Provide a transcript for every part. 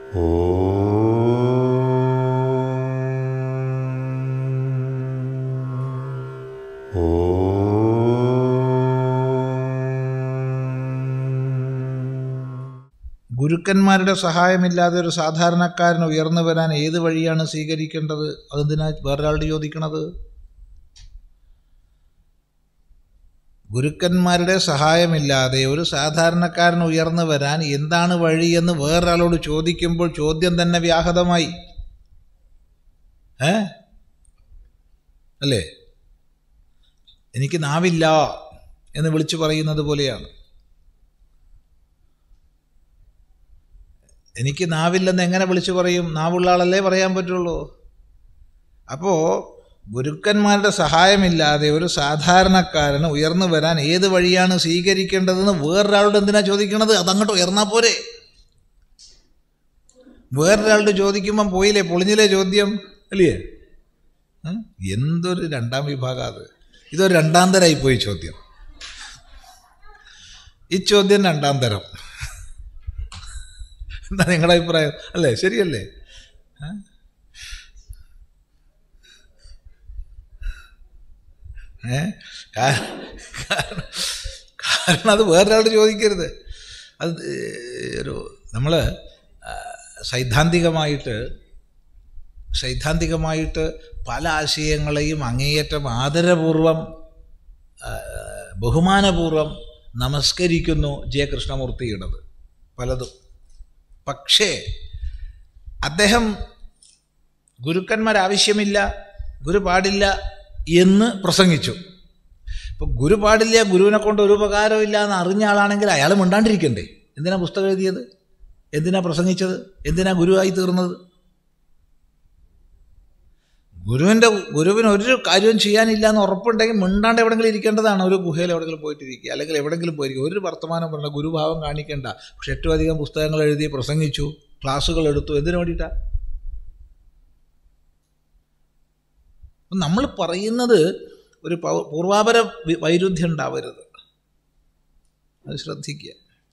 ഗുരുക്കന്മാരുടെ സഹായമില്ലാതെ ഒരു സാധാരണക്കാരൻ ഉയർന്നു വരാൻ ഏത് വഴിയാണ് സ്വീകരിക്കേണ്ടത് അതെന്തിനാ വേറൊരാളോട് ചോദിക്കണത് ഗുരുക്കന്മാരുടെ സഹായമില്ലാതെ ഒരു സാധാരണക്കാരൻ ഉയർന്നു വരാൻ എന്താണ് വഴിയെന്ന് വേറൊരാളോട് ചോദിക്കുമ്പോൾ ചോദ്യം തന്നെ വ്യാഹതമായി ഏ അല്ലേ എനിക്ക് നാവില്ല എന്ന് വിളിച്ചു പറയുന്നത് പോലെയാണ് എനിക്ക് നാവില്ലെന്ന് എങ്ങനെ വിളിച്ചു പറയും നാവുള്ള ആളല്ലേ പറയാൻ പറ്റുള്ളൂ അപ്പോൾ ഗുരുക്കന്മാരുടെ സഹായമില്ലാതെ ഒരു സാധാരണക്കാരന് ഉയർന്നു വരാൻ ഏത് വഴിയാണ് സ്വീകരിക്കേണ്ടതെന്ന് വേറൊരാളോട് എന്തിനാ ചോദിക്കണത് അതങ്ങോട്ട് ഉയർന്നാ പോരെ വേറൊരാളോട് ചോദിക്കുമ്പം പോയില്ലേ പൊളിഞ്ഞില്ലേ ചോദ്യം അല്ലേ ഉം? എന്തൊരു രണ്ടാം വിഭാഗം അത് ഇതൊരു രണ്ടാം തരമായി പോയി ചോദ്യം ഈ ചോദ്യം രണ്ടാം തരം എന്താ നിങ്ങളുടെ അഭിപ്രായം അല്ലേ ശരിയല്ലേ ഏ? ഏ കാ- കാരണം കാരണം അത് വേറൊരാളോട് ചോദിക്കരുത് അത് ഒരു നമ്മൾ സൈദ്ധാന്തികമായിട്ട് സൈദ്ധാന്തികമായിട്ട് പല ആശയങ്ങളെയും അങ്ങേയറ്റം ആദരപൂർവം ആ, ബഹുമാനപൂർവം നമസ്കരിക്കുന്നു ജെ കൃഷ്ണമൂർത്തിയുടേത് പലതും പക്ഷേ അദ്ദേഹം ഗുരുക്കന്മാരാവശ്യമില്ല ഗുരു പാടില്ല എന്ന് പ്രസംഗിച്ചു ഇപ്പം ഗുരു പാടില്ല ഗുരുവിനെ കൊണ്ട് ഒരു ഉപകാരമില്ല എന്ന് അറിഞ്ഞ ആളാണെങ്കിൽ അയാൾ മിണ്ടാണ്ടിരിക്കണ്ടേ എന്തിനാ പുസ്തകം എഴുതിയത് എന്തിനാ പ്രസംഗിച്ചത് എന്തിനാ ഗുരുവായി തീർന്നത് ഗുരുവിൻ്റെ ഗുരുവിന് ഒരു കാര്യവും ചെയ്യാനില്ല എന്ന് ഉറപ്പുണ്ടെങ്കിൽ മിണ്ടാണ്ട് എവിടെങ്കിലും ഇരിക്കേണ്ടതാണ് ഒരു ഗുഹയിൽ എവിടെങ്കിലും പോയിട്ടിരിക്കുക അല്ലെങ്കിൽ എവിടെങ്കിലും പോയിരിക്കുക ഒരു വർത്തമാനം പറഞ്ഞ ഗുരുഭാവം കാണിക്കേണ്ട പക്ഷെ ഏറ്റവും അധികം പുസ്തകങ്ങൾ എഴുതി പ്രസംഗിച്ചു ക്ലാസ്സുകൾ എടുത്തു എന്തിനു വേണ്ടിയിട്ടാ അപ്പം നമ്മൾ പറയുന്നത് ഒരു പൗ- പൂർവാപര വി- വൈരുദ്ധ്യം ഉണ്ടാവരുത് അത് ശ്രദ്ധിക്കുക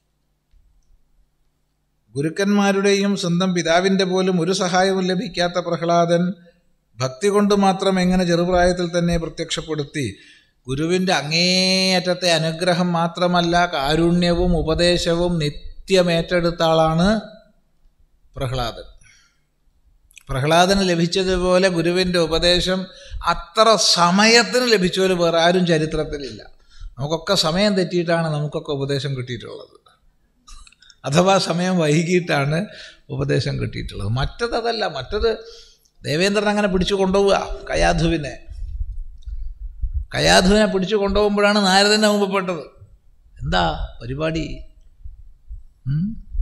ഗുരുക്കന്മാരുടെയും സ്വന്തം പിതാവിൻ്റെ പോലും ഒരു സഹായവും ലഭിക്കാത്ത പ്രഹ്ലാദൻ ഭക്തി കൊണ്ട് മാത്രം എങ്ങനെ ചെറുപ്രായത്തിൽ തന്നെ പ്രത്യക്ഷപ്പെടുത്തി ഗുരുവിൻ്റെ അങ്ങേയറ്റത്തെ അനുഗ്രഹം മാത്രമല്ല കാരുണ്യവും ഉപദേശവും നിത്യമേറ്റെടുത്ത ആളാണ് പ്രഹ്ലാദൻ പ്രഹ്ലാദന് ലഭിച്ചതുപോലെ ഗുരുവിൻ്റെ ഉപദേശം അത്ര സമയത്തിന് ലഭിച്ചതുപോലെ വേറെ ആരും ചരിത്രത്തിലില്ല നമുക്കൊക്കെ സമയം തെറ്റിയിട്ടാണ് നമുക്കൊക്കെ ഉപദേശം കിട്ടിയിട്ടുള്ളത് അഥവാ സമയം വൈകിട്ടാണ് ഉപദേശം കിട്ടിയിട്ടുള്ളത് മറ്റത് അതല്ല മറ്റത് ദേവേന്ദ്രൻ അങ്ങനെ പിടിച്ചു കൊണ്ടുപോവുക കയാധുവിനെ കയാധുവിനെ പിടിച്ചു കൊണ്ടുപോകുമ്പോഴാണ് നാരദൻ്റെ മുമ്പ് പെട്ടത് എന്താ പരിപാടി ഉം?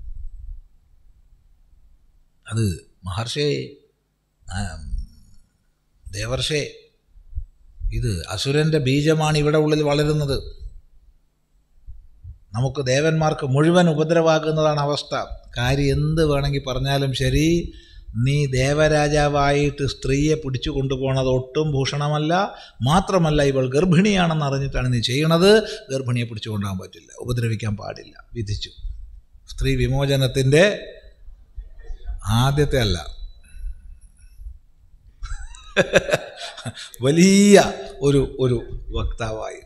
അത് മഹർഷേ ആ, ദേവർഷേ ഇത് അസുരൻ്റെ ബീജമാണ് ഇവിടെ ഉള്ളിൽ വളരുന്നത് നമുക്ക് ദേവന്മാർക്ക് മുഴുവൻ ഉപദ്രവാക്കുന്നതാണ് അവസ്ഥ കാര്യം എന്ത് വേണമെങ്കിൽ പറഞ്ഞാലും ശരി നീ ദേവരാജാവായിട്ട് സ്ത്രീയെ പിടിച്ചു കൊണ്ടുപോകണത് ഒട്ടും ഭൂഷണമല്ല മാത്രമല്ല ഇവൾ ഗർഭിണിയാണെന്ന് അറിഞ്ഞിട്ടാണ് നീ ചെയ്യണത് ഗർഭിണിയെ പിടിച്ചു കൊണ്ടുപോകാൻ പറ്റില്ല ഉപദ്രവിക്കാൻ പാടില്ല വിധിച്ചു സ്ത്രീ വിമോചനത്തിൻ്റെ ആദ്യത്തെ അല്ല വലിയ ഒരു ഒരു വക്താവായിട്ട്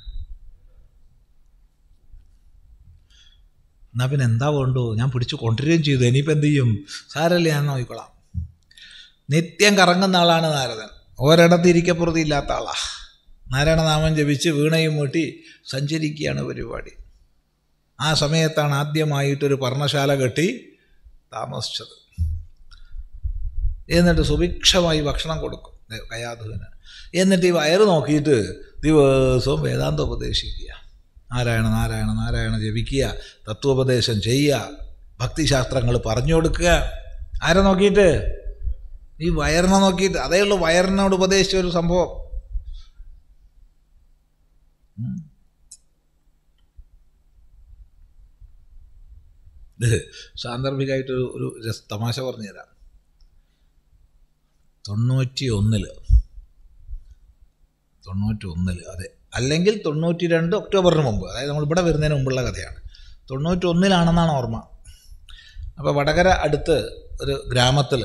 എന്നാ പിന്നെ എന്താ വേണ്ടു ഞാൻ പിടിച്ചു കൊണ്ടുവരികയും ചെയ്തു ഇനിയിപ്പോൾ എന്ത് ചെയ്യും സാരല്ല ഞാൻ നോക്കിക്കൊള്ളാം നിത്യം കറങ്ങുന്ന ആളാണ് നാരദൻ ഒരിടത്ത് ഇരിക്കപ്പുറത്തി ഇല്ലാത്ത ആളാ നാരായണനാമം ജപിച്ച് വീണയും മൂട്ടി സഞ്ചരിക്കുകയാണ് പരിപാടി ആ സമയത്താണ് ആദ്യമായിട്ടൊരു പർണശാല കെട്ടി താമസിച്ചത് എന്നിട്ട് സുഭിക്ഷമായി ഭക്ഷണം കൊടുക്കും ദേ- കയാധുവിന് എന്നിട്ട് ഈ വയറ് നോക്കിയിട്ട് ദിവസവും വേദാന്തം ഉപദേശിക്കുക നാരായണ നാരായണ നാരായണ ജപിക്കുക തത്വോപദേശം ചെയ്യുക ഭക്തിശാസ്ത്രങ്ങൾ പറഞ്ഞു കൊടുക്കുക ആരെ നോക്കിയിട്ട് ഈ വയറിനെ നോക്കിയിട്ട് അതേ ഉള്ളൂ വയറിനോട് ഉപദേശിച്ച ഒരു സംഭവം ഉം. ഇത് സാന്ദർഭികമായിട്ടൊരു ഒരു രസ- തമാശ പറഞ്ഞുതരാം തൊണ്ണൂറ്റി ഒന്നില് തൊണ്ണൂറ്റി ഒന്നില് അതെ അല്ലെങ്കിൽ തൊണ്ണൂറ്റി രണ്ട് ഒക്ടോബറിന് മുമ്പ് അതായത് നമ്മൾ ഇവിടെ വരുന്നതിന് മുമ്പുള്ള കഥയാണ് തൊണ്ണൂറ്റി ഒന്നിലാണെന്നാണ് ഓർമ്മ അപ്പോൾ വടകര അടുത്ത് ഒരു ഗ്രാമത്തിൽ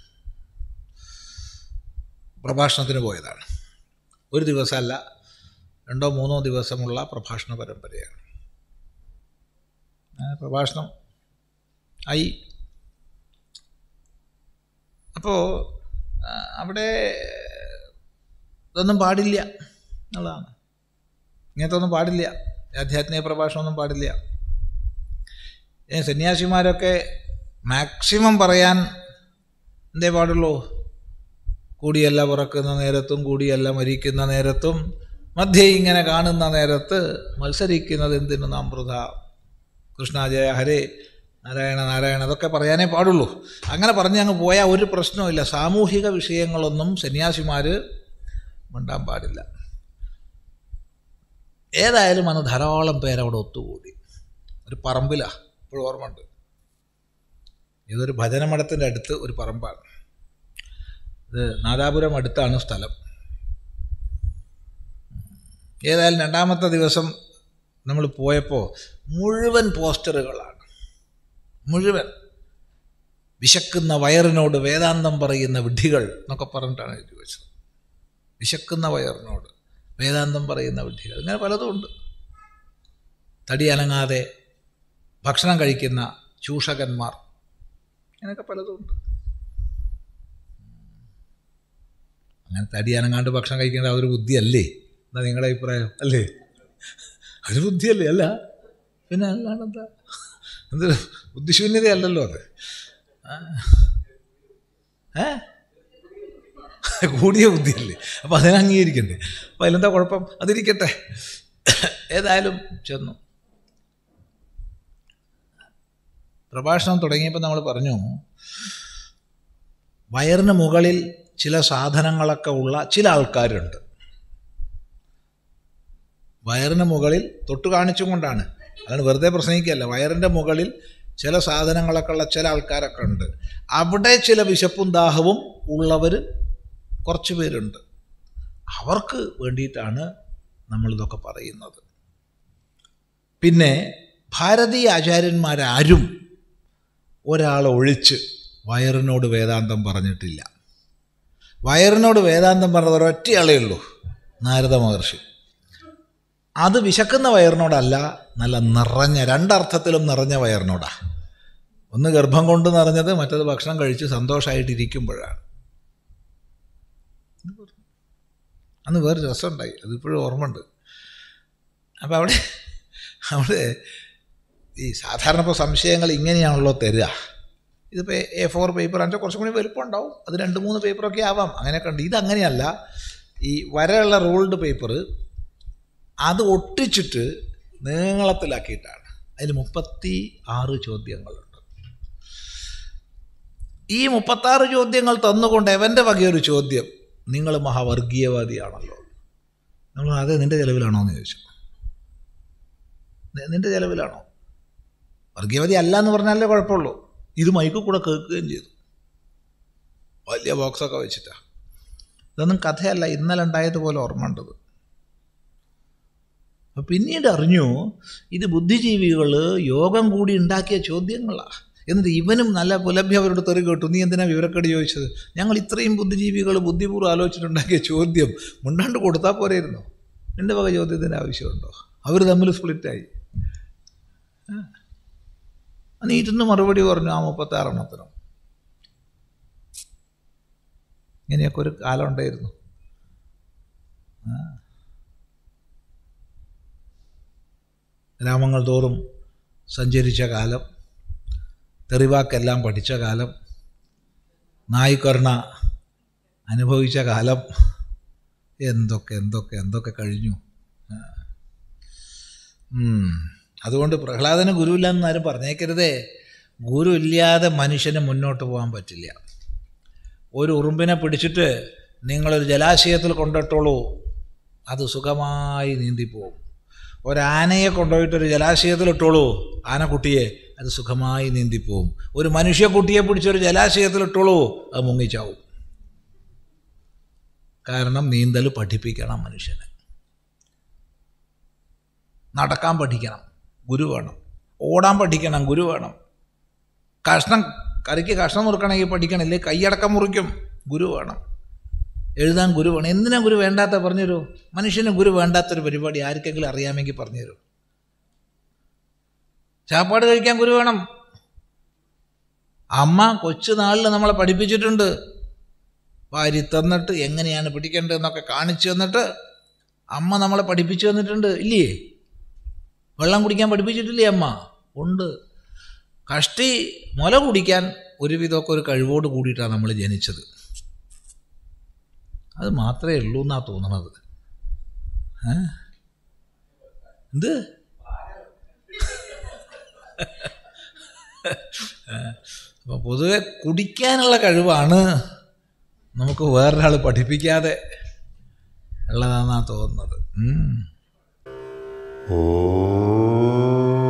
പ്രഭാഷണത്തിന് പോയതാണ് ഒരു ദിവസമല്ല രണ്ടോ മൂന്നോ ദിവസമുള്ള പ്രഭാഷണ പരമ്പരയാണ് ആ പ്രഭാഷണം ആയി അപ്പോൾ അവിടെ ഇതൊന്നും പാടില്ല എന്നുള്ളതാണ് ഇങ്ങനത്തെ ഒന്നും പാടില്ല ആധ്യാത്മിക പ്രഭാഷണമൊന്നും പാടില്ല ഏ, സന്യാസിമാരൊക്കെ മാക്സിമം പറയാൻ എന്തേ പാടുള്ളൂ കൂടിയല്ല പിറക്കുന്ന നേരത്തും കൂടിയല്ല മരിക്കുന്ന നേരത്തും മധ്യേ ഇങ്ങനെ കാണുന്ന നേരത്ത് മത്സരിക്കുന്നത് എന്തിനു നാം വൃഥ കൃഷ്ണ ജയ ഹരേ നാരായണ നാരായണ അതൊക്കെ പറയാനേ പാടുള്ളൂ അങ്ങനെ പറഞ്ഞ് അങ്ങ് പോയാൽ ഒരു പ്രശ്നവുമില്ല സാമൂഹിക വിഷയങ്ങളൊന്നും സന്യാസിമാർ മിണ്ടാൻ പാടില്ല ഏതായാലും അന്ന് ധാരാളം പേരവിടെ ഒത്തുകൂടി ഒരു പറമ്പിലാണ് ഇപ്പോഴും ഓർമ്മയുണ്ട് ഇതൊരു ഭജനമഠത്തിൻ്റെ അടുത്ത് ഒരു പറമ്പാണ് ഇത് നാദാപുരം അടുത്താണ് സ്ഥലം ഏതായാലും രണ്ടാമത്തെ ദിവസം നമ്മൾ പോയപ്പോൾ മുഴുവൻ പോസ്റ്ററുകളാണ് മുഴുവൻ വിശക്കുന്ന വയറിനോട് വേദാന്തം പറയുന്ന വിഡ്ഢികൾ എന്നൊക്കെ പറഞ്ഞിട്ടാണ് എഴുതി വെച്ചത് വിശക്കുന്ന വയറിനോട് വേദാന്തം പറയുന്ന വിഡ്ഢികൾ ഇങ്ങനെ പലതും ഉണ്ട് തടി അനങ്ങാതെ ഭക്ഷണം കഴിക്കുന്ന ചൂഷകന്മാർ അങ്ങനെയൊക്കെ പലതും ഉണ്ട് അങ്ങനെ തടി അനങ്ങാണ്ട് ഭക്ഷണം കഴിക്കേണ്ട ആ ഒരു ബുദ്ധിയല്ലേ എന്താ നിങ്ങളുടെ അഭിപ്രായം അല്ലേ ഒരു ബുദ്ധിയല്ലേ അല്ല പിന്നെ അല്ലാണ്ട് എന്താ എന്ത് ബുദ്ധിശൂന്യതയല്ലല്ലോ അത് ആ. ഏ കൂടിയ ബുദ്ധിയല്ലേ അപ്പം അതിനെ അംഗീകരിക്കണ്ടേ അപ്പം അതിലെന്താ കുഴപ്പം അതിരിക്കട്ടെ ഏതായാലും ചെന്നു പ്രഭാഷണം തുടങ്ങിയപ്പോൾ നമ്മൾ പറഞ്ഞു വയറിന് മുകളിൽ ചില സാധനങ്ങളൊക്കെ ഉള്ള ചില ആൾക്കാരുണ്ട് വയറിന് മുകളിൽ തൊട്ട് കാണിച്ചും കൊണ്ടാണ് അതാണ് വെറുതെ പ്രസംഗിക്കുകയല്ല വയറിൻ്റെ മുകളിൽ ചില സാധനങ്ങളൊക്കെ ഉള്ള ചില ആൾക്കാരൊക്കെ ഉണ്ട് അവിടെ ചില വിശപ്പും ദാഹവും ഉള്ളവർ കുറച്ച് പേരുണ്ട് അവർക്ക് വേണ്ടിയിട്ടാണ് നമ്മളിതൊക്കെ പറയുന്നത് പിന്നെ ഭാരതീയ ആചാര്യന്മാരാരും ഒരാളെ ഒഴിച്ച് വയറിനോട് വേദാന്തം പറഞ്ഞിട്ടില്ല വയറിനോട് വേദാന്തം പറഞ്ഞത് ഒരൊറ്റയാളേ ഉള്ളൂ നാരദ മഹർഷി അത് വിശക്കുന്ന വയറിനോടല്ല നല്ല നിറഞ്ഞ രണ്ടർത്ഥത്തിലും നിറഞ്ഞ വയറിനോടാ ഒന്ന് ഗർഭം കൊണ്ട് നിറഞ്ഞത് മറ്റത് ഭക്ഷണം കഴിച്ച് സന്തോഷമായിട്ടിരിക്കുമ്പോഴാണ് അന്ന് വേറെ രസമുണ്ടായി അതിപ്പോഴും ഓർമ്മയുണ്ട് അപ്പോൾ അവിടെ അവിടെ ഈ സാധാരണ ഇപ്പോൾ സംശയങ്ങൾ ഇങ്ങനെയാണല്ലോ തരിക ഇതിപ്പോൾ എ ഫോർ പേപ്പർ ആണെന്ന് കുറച്ചും കൂടി വലുപ്പം ഉണ്ടാവും അത് രണ്ട് മൂന്ന് പേപ്പറൊക്കെ ആവാം അങ്ങനെയൊക്കെ ഉണ്ട് ഇതങ്ങനെയല്ല ഈ വരയുള്ള റോൾഡ് പേപ്പർ അത് ഒട്ടിച്ചിട്ട് നീളത്തിലാക്കിയിട്ടാണ് അതിൽ മുപ്പത്തി ആറ് ചോദ്യങ്ങളുണ്ട് ഈ മുപ്പത്താറ് ചോദ്യങ്ങൾ തന്നുകൊണ്ട് എവൻ്റെ വകയൊരു ചോദ്യം നിങ്ങൾ മഹാവർഗീയവാദിയാണല്ലോ നമ്മൾ അത് നിൻ്റെ ചെലവിലാണോ എന്ന് ചോദിച്ചു നി- നിൻ്റെ ചെലവിലാണോ വർഗീയവാദി അല്ല എന്ന് പറഞ്ഞാലേ കുഴപ്പമുള്ളൂ ഇത് മൈക്കിൽ കൂടെ കേൾക്കുകയും ചെയ്തു വലിയ ബോക്സൊക്കെ വെച്ചിട്ടാ ഇതൊന്നും കഥയല്ല ഇന്നലെ ഉണ്ടായതുപോലെ ഓർമ്മയുണ്ടത് അപ്പം പിന്നീട് അറിഞ്ഞു ഇത് ബുദ്ധിജീവികൾ യോഗം കൂടി ഉണ്ടാക്കിയ ചോദ്യങ്ങളാണ് എന്നിട്ട് ഇവനും നല്ല പുലഭ്യ അവരോട് തെറി കേട്ടു നീ എന്തിനാ വിവരക്കേട് ചോദിച്ചത് ഞങ്ങൾ ഇത്രയും ബുദ്ധിജീവികൾ ബുദ്ധിപൂർവ്വം ആലോചിച്ചിട്ടുണ്ടാക്കിയ ചോദ്യം മുണ്ടാണ്ട് കൊടുത്താൽ പോരായിരുന്നു നിന്റെ വക ചോദ്യത്തിൻ്റെ ആവശ്യമുണ്ടോ അവർ തമ്മിൽ സ്പ്ലിറ്റായി നീറ്റിന് മറുപടി പറഞ്ഞു ആ മുപ്പത്താറെണ്ണത്തിനും ഇങ്ങനെയൊക്കെ ഒരു കാലം ഉണ്ടായിരുന്നു ആ. ഗ്രാമങ്ങൾ തോറും സഞ്ചരിച്ച കാലം തെറിവാക്കെല്ലാം പഠിച്ച കാലം നായ്ക്കർണ അനുഭവിച്ച കാലം എന്തൊക്കെ എന്തൊക്കെ എന്തൊക്കെ കഴിഞ്ഞു ആ. ഉം. അതുകൊണ്ട് പ്രഹ്ലാദന് ഗുരുവില്ലെന്ന് ആരും പറഞ്ഞേക്കരുതേ ഗുരു ഇല്ലാതെ മനുഷ്യന് മുന്നോട്ട് പോകാൻ പറ്റില്ല ഒരു ഉറുമ്പിനെ പിടിച്ചിട്ട് നിങ്ങളൊരു ജലാശയത്തിൽ കൊണ്ടിട്ടോളൂ അത് സുഖമായി നീന്തിപ്പോവും ഒരാനയെ കൊണ്ടുപോയിട്ടൊരു ജലാശയത്തിൽ ഇട്ടോളൂ ആനക്കുട്ടിയെ അത് സുഖമായി നീന്തിപ്പോവും ഒരു മനുഷ്യക്കുട്ടിയെ പിടിച്ചൊരു ജലാശയത്തിൽ ഇട്ടോളൂ അത് മുങ്ങിച്ചാവും കാരണം നീന്തൽ പഠിപ്പിക്കണം മനുഷ്യനെ നടക്കാൻ പഠിക്കണം ഗുരു വേണം ഓടാൻ പഠിക്കണം ഗുരു വേണം കഷ്ണം കറിക്ക് കഷ്ണം മുറുക്കണമെങ്കിൽ പഠിക്കണില്ലേ കൈയടക്കം മുറിക്കും ഗുരു വേണം എഴുതാൻ ഗുരു വേണം എന്തിനാ ഗുരു വേണ്ടാത്ത പറഞ്ഞുതരൂ മനുഷ്യന് ഗുരു വേണ്ടാത്തൊരു പരിപാടി ആർക്കെങ്കിലും അറിയാമെങ്കിൽ പറഞ്ഞുതരൂ ചാപ്പാട് കഴിക്കാൻ ഗുരു വേണം അമ്മ കൊച്ചു നാളിൽ നമ്മളെ പഠിപ്പിച്ചിട്ടുണ്ട് വാരി തന്നിട്ട് എങ്ങനെയാണ് പിടിക്കേണ്ടതെന്നൊക്കെ കാണിച്ചു തന്നിട്ട് അമ്മ നമ്മളെ പഠിപ്പിച്ചു തന്നിട്ടുണ്ട് ഇല്ലേ വെള്ളം കുടിക്കാൻ പഠിപ്പിച്ചിട്ടില്ലേ അമ്മ ഉണ്ട് കഷ്ടി മുല കുടിക്കാൻ ഒരുവിധമൊക്കെ ഒരു കഴിവോട് കൂടിയിട്ടാണ് നമ്മൾ ജനിച്ചത് അത് മാത്രമേ ഉള്ളൂ എന്നാ തോന്നണത് ഏ? എന്ത് അപ്പോൾ പൊതുവെ കുടിക്കാനുള്ള കഴിവാണ് നമുക്ക് വേറൊരാൾ പഠിപ്പിക്കാതെ ഉള്ളതാണെന്നാണ് തോന്നുന്നത് ഉം. ഓ